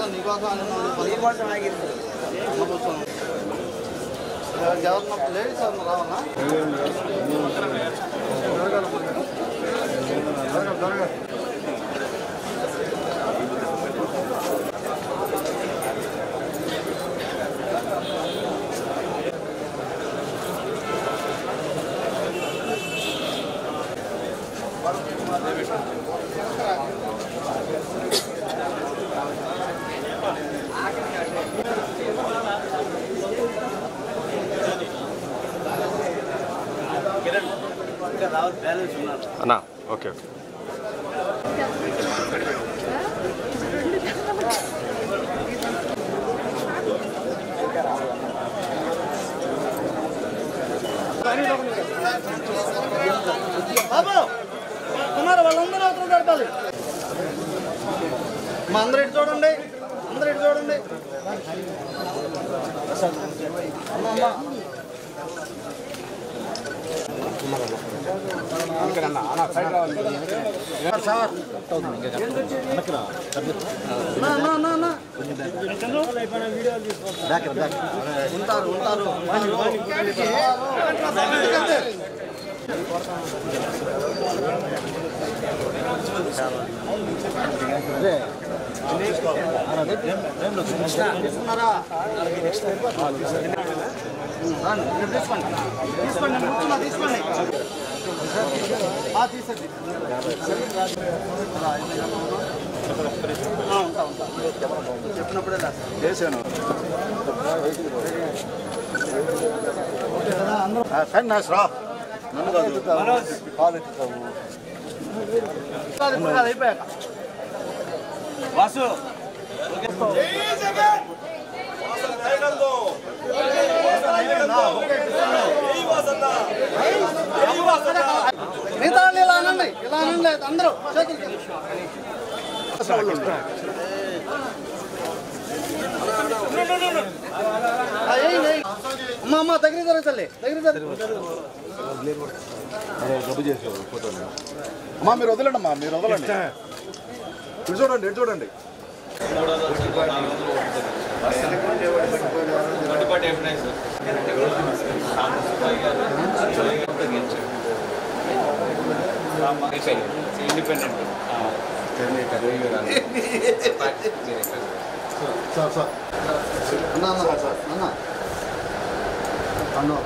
నీకోసం అని నీకోసం ఆగింది ఎవరన్నా లేడీస్ ఎవరన్నా రావాలా ఇంకా రావాలి బ్యాలెన్స్ ఉన్నారు అన్నా ఓకే ఓకే బాబు కుమార్ వాళ్ళందరూ అవతల జరపాలి మా అందరు ఇటు చూడండి అందరు ఇటు చూడండి అమ్మ అమ్మ నా, నా, నా, నా. ఉంటారు ఉంటారు తీసుకున్నారా రండి, ఇక్కడ తీసుకోండి తీసుకోండి నేను కూర్చున్నా తీసుకోండి ఆ, తీసేయండి ఆ, ఉంటా ఉంటా చెప్పినప్పుడే రా చేశాను సన్యాస్ రా నన్ను కాదు కాలు ఎత్తుతావు ఇప్పుడు కాదు, అయిపోయాక వాసు మిగతా వాళ్ళు ఇలా అనండి ఇలా అనండి అందరూ చేతులు కింద. ఆ, ఏయ్, ఏయ్. అమ్మ అమ్మ దగ్గర జరుగుతుంది దగ్గర జరుగు జబ్బు చేసావు ఫోటోలు అమ్మా మీరు వదలండి అమ్మా మీరు వదలండి ఇటు చూడండి ఇటు చూడండి ఇండిపెండెంట్ సార్ సార్ అన్న అన్న అన్న అన్న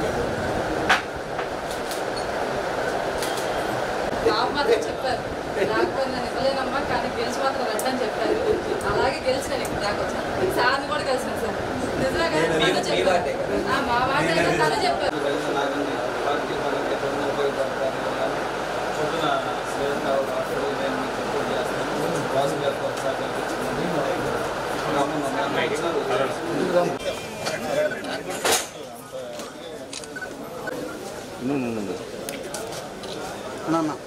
నాకు మాత్రం చెప్పారు లేకపోతే నేను ఇవ్వలేనమ్మా కానీ గెలిచి మాత్రం రండి చెప్పారు అలాగే గెలిచి నేను ఇక్కడ దాకా వచ్చాను సార్ని కూడా కలిసాను సార్ నిజమే కదా తనే చెప్పారు ఆ, మా మాట అయితే తనే చెప్పారు అన్న అన్న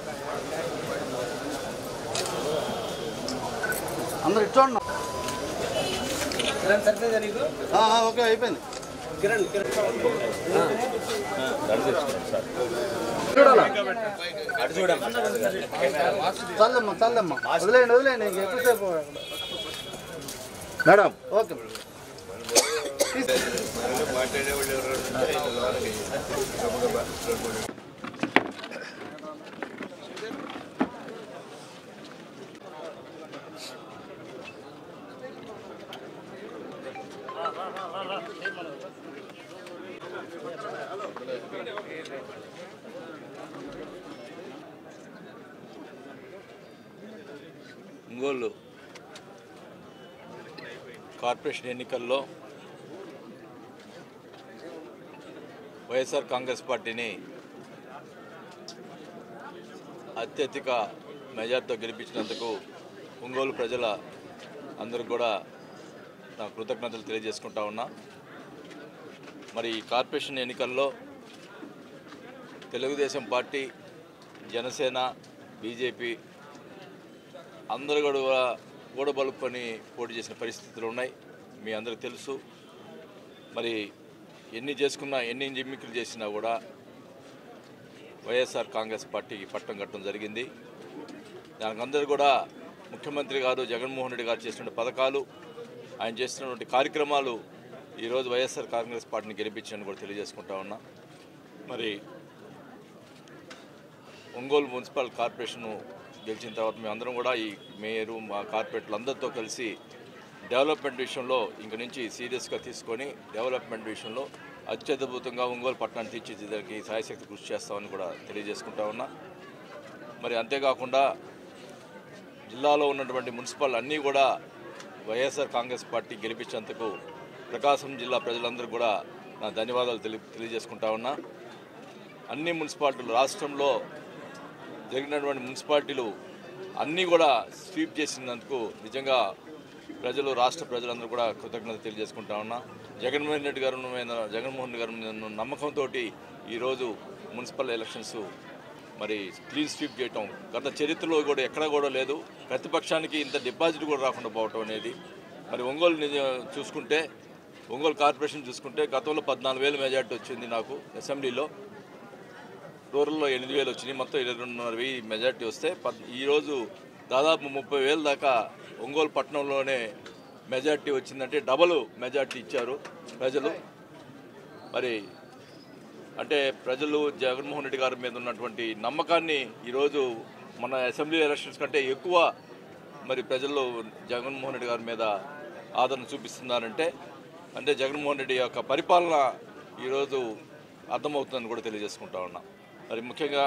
అందరు ఇటు చూడండి కిరణ్ సరిపోయిందా నీకు ఆ, ఆ, ఓకే అయిపోయింది కిరణ్ కిరణ్ చల్లమ్మా చల్లమ్మా వదిలేయండి వదిలేయండి ఇంక ఎక్కువసేపు మేడం ఓకే ఒంగోలు కార్పొరేషన్ ఎన్నికల్లో వైఎస్ఆర్ కాంగ్రెస్ పార్టీని అత్యధిక మెజార్టీతో గెలిపించినందుకు ఒంగోలు ప్రజల అందరూ కూడా నా కృతజ్ఞతలు తెలియజేసుకుంటా ఉన్నా మరి ఈ కార్పొరేషన్ ఎన్నికల్లో తెలుగుదేశం పార్టీ జనసేన బీజేపీ అందరూ కూడా గూడబలుపుకొని పోటీ చేసిన పరిస్థితులు ఉన్నాయి మీ అందరికి తెలుసు మరి ఎన్ని చేసుకున్నా ఎన్ని జిమ్మికులు చేసినా కూడా వైఎస్ఆర్ కాంగ్రెస్ పార్టీకి పట్టం కట్టడం జరిగింది దానికి అందరూ కూడా ముఖ్యమంత్రి గారు జగన్మోహన్ రెడ్డి గారు చేసిన పథకాలు ఆయన చేస్తున్నటువంటి కార్యక్రమాలు ఈరోజు వైఎస్ఆర్ కాంగ్రెస్ పార్టీని గెలిపించాలని కూడా తెలియజేసుకుంటా ఉన్నా మరి ఒంగోలు మున్సిపల్ కార్పొరేషన్ గెలిచిన తర్వాత మేమందరం కూడా ఈ మేయరు మా కార్పొరేటర్లు అందరితో కలిసి డెవలప్మెంట్ విషయంలో ఇంక నుంచి సీరియస్గా తీసుకొని డెవలప్మెంట్ విషయంలో అత్యద్భుతంగా ఒంగోలు పట్టణాన్ని తీర్చిదిద్దడానికి సాయశక్తి కృషి చేస్తామని కూడా తెలియజేసుకుంటా ఉన్నా మరి అంతేకాకుండా జిల్లాలో ఉన్నటువంటి మున్సిపల్ అన్నీ కూడా వైఎస్ఆర్ కాంగ్రెస్ పార్టీ గెలిపించేందుకు ప్రకాశం జిల్లా ప్రజలందరూ కూడా నా ధన్యవాదాలు తెలి తెలియజేసుకుంటా ఉన్నా అన్ని మున్సిపాలిటీలు రాష్ట్రంలో జరిగినటువంటి మున్సిపాలిటీలు అన్నీ కూడా స్వీప్ చేసినందుకు నిజంగా ప్రజలు రాష్ట్ర ప్రజలందరూ కూడా కృతజ్ఞత తెలియజేసుకుంటా ఉన్నా జగన్మోహన్ రెడ్డి గారు మీద జగన్మోహన్ రెడ్డి గారి మీద ఉన్న నమ్మకంతో ఈరోజు మున్సిపల్ ఎలక్షన్స్ మరి క్లీన్ స్వీప్ చేయటం గత చరిత్రలో కూడా ఎక్కడా కూడా లేదు ప్రతిపక్షానికి ఇంత డిపాజిట్ కూడా రాకుండా పోవటం అనేది మరి ఒంగోలు నిజ- చూసుకుంటే ఒంగోలు కార్పొరేషన్ చూసుకుంటే గతంలో పద్నాలుగు వేల మెజార్టీ వచ్చింది నాకు అసెంబ్లీలో రూరల్లో ఎనిమిది వేలు వచ్చినాయి మొత్తం ఇరవై రెండున్నర వెయ్యి మెజార్టీ వస్తే పద్ ఈరోజు దాదాపు ముప్పై వేల దాకా ఒంగోలు పట్టణంలోనే మెజార్టీ వచ్చిందంటే డబల్ మెజార్టీ ఇచ్చారు ప్రజలు మరి అంటే ప్రజలు జగన్మోహన్ రెడ్డి గారి మీద ఉన్నటువంటి నమ్మకాన్ని ఈరోజు మన అసెంబ్లీ ఎలక్షన్స్ కంటే ఎక్కువ మరి ప్రజల్లో జగన్మోహన్ రెడ్డి గారి మీద ఆదరణ చూపిస్తున్నారంటే అంటే జగన్మోహన్ రెడ్డి యొక్క పరిపాలన ఈరోజు అర్థమవుతుందని కూడా తెలియజేసుకుంటా ఉన్నా మరి ముఖ్యంగా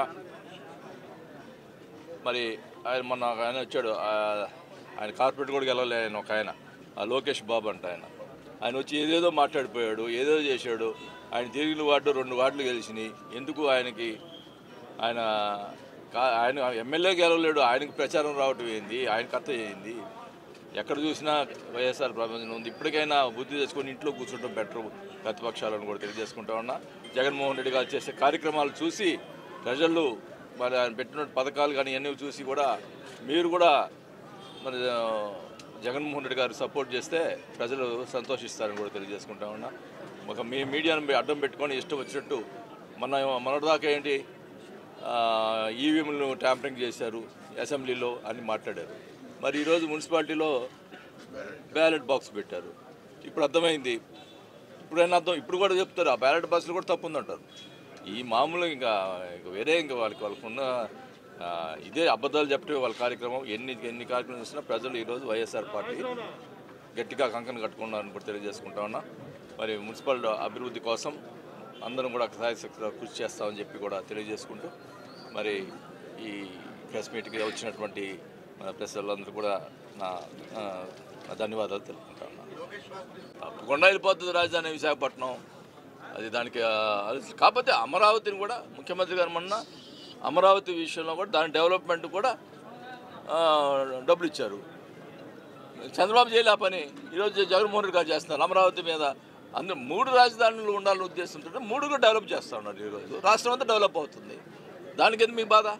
మరి ఆయన మొన్న ఒక ఆయన వచ్చాడు ఆ- ఆయన కార్పొరేట్ కూడా వెళ్ళలే ఆయన ఒక ఆయన ఆ లోకేష్ బాబు అంట ఆయన ఆయన వచ్చి ఏదేదో మాట్లాడిపోయాడు ఏదేదో చేశాడు ఆయన తిరిగిన వార్డు రెండు వార్డులు గెలిచినాయి ఎందుకు ఆయనకి ఆయన కా- ఆయన ఎమ్మెల్యే గెలవలేడు ఆయనకి ప్రచారం రావటం ఏంది ఆయన కథ ఏంది ఎక్కడ చూసినా వైఎస్ఆర్ ప్రపంచం ఉంది ఇప్పటికైనా బుద్ధి తెచ్చుకొని ఇంట్లో కూర్చుంటాం బెటర్ ప్రతిపక్షాలను కూడా తెలియజేసుకుంటా ఉన్నా జగన్మోహన్ రెడ్డి గారు చేసే కార్యక్రమాలు చూసి ప్రజలు మరి ఆయన పెట్టిన పథకాలు కానీ ఇవన్నీ చూసి కూడా మీరు కూడా మరి ఆ, జగన్మోహన్ రెడ్డి గారు సపోర్ట్ చేస్తే ప్రజలు సంతోషిస్తారని కూడా తెలియజేసుకుంటా ఉన్నా ఒక మీ మీడియాను అడ్డం పెట్టుకొని ఇష్టం వచ్చినట్టు మన మొన్నటిదాకా ఏంటి ఈవీఎంలను ట్యాంపరింగ్ చేశారు అసెంబ్లీలో అని మాట్లాడారు మరి ఈరోజు మున్సిపాలిటీలో బ్యాలెట్ బాక్స్ పెట్టారు ఇప్పుడు అర్థమైంది ఇప్పుడైనా అర్థం ఇప్పుడు కూడా చెప్తారు ఆ బ్యాలెట్ బాక్స్లో కూడా తప్పు ఉందంటారు ఈ మామూలు ఇంకా ఇంకా వేరే ఇంకా వాళ్ళకి వాళ్ళకున్న ఆ, ఇదే అబద్ధాలు చెప్పడం వాళ్ళ కార్యక్రమం ఎన్ని ఎన్ని కార్యక్రమాలు చూసినా ప్రజలు ఈరోజు వైఎస్ఆర్ పార్టీ గట్టిగా కంకణ కట్టుకున్నారని కూడా తెలియజేసుకుంటా ఉన్నా మరి మున్సిపల్ అభివృద్ధి కోసం అందరం కూడా సాయశక్తిగా కృషి చేస్తామని చెప్పి కూడా తెలియజేసుకుంటూ మరి ఈ ప్రెస్ మీట్కి వచ్చినటువంటి మన ప్రెస్ వాళ్ళందరూ కూడా నా ఆ, నా ధన్యవాదాలు తెలుపుకుంటా ఉన్నాను తప్పకుండా వెళ్ళిపోతుంది రాజధాని విశాఖపట్నం అది దానికి ఆ, అది కాకపోతే అమరావతిని కూడా ముఖ్యమంత్రి గారు మొన్న అమరావతి విషయంలో కూడా దాని డెవలప్మెంట్ కూడా ఆ, డబ్బులు ఇచ్చారు చంద్రబాబు చేయలే ఆ పని ఈరోజు జగన్మోహన్ రెడ్డి గారు చేస్తున్నారు అమరావతి మీద అందరూ మూడు రాజధానులు ఉండాలని ఉద్దేశంతో మూడు కూడా డెవలప్ చేస్తూ ఉన్నారు ఈరోజు రాష్ట్రం అంతా డెవలప్ అవుతుంది దానికి ఎందుకు మీ బాధ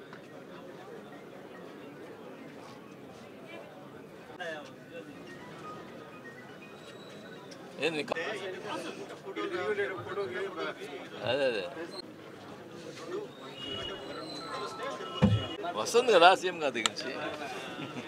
ఏంది ఇంకా? అదే అదే వస్తుంది కదా సీఎం గారి దగ్గర నుంచి